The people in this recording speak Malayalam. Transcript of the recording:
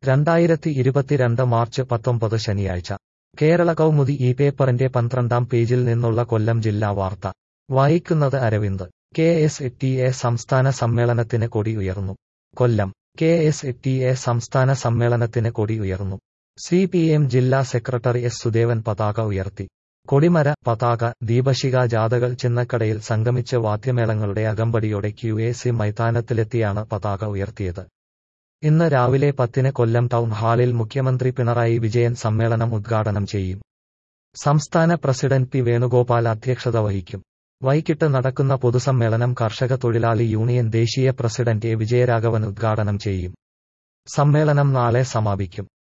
രണ്ടായിരത്തി ഇരുപത്തിരണ്ട് മാർച്ച് പത്തൊമ്പത് ശനിയാഴ്ച കേരള കൗമുദി ഈ പേപ്പറിന്റെ പന്ത്രണ്ടാം പേജിൽ നിന്നുള്ള കൊല്ലം ജില്ലാ വാർത്ത വായിക്കുന്നത് Aravind K S T A സംസ്ഥാന സമ്മേളനത്തിന് കൊടി ഉയർന്നു Kollam K S T A സംസ്ഥാന സമ്മേളനത്തിന് കൊടി ഉയർന്നു സി പി എം ജില്ലാ സെക്രട്ടറി എസ് സുദേവൻ പതാക ഉയർത്തി കൊടിമര പതാക ദീപശിഖ ജാഥകൾ ചിന്നക്കടയിൽ സംഗമിച്ച് വാദ്യമേളങ്ങളുടെ അകമ്പടിയോടെ ക്യു എ സി മൈതാനത്തിലെത്തിയാണ് പതാക ഉയർത്തിയത് ഇന്ന് രാവിലെ പത്തിന് കൊല്ലം ടൗൺ ഹാളിൽ മുഖ്യമന്ത്രി പിണറായി വിജയൻ സമ്മേളനം ഉദ്ഘാടനം ചെയ്യും സംസ്ഥാന പ്രസിഡന്റ് പി വേണുഗോപാൽ അധ്യക്ഷത വഹിക്കും വൈകിട്ട് നടക്കുന്ന പൊതുസമ്മേളനം കർഷക തൊഴിലാളി യൂണിയൻ ദേശീയ പ്രസിഡന്റ് എ വിജയരാഘവൻ ഉദ്ഘാടനം ചെയ്യും സമ്മേളനം നാളെ സമാപിക്കും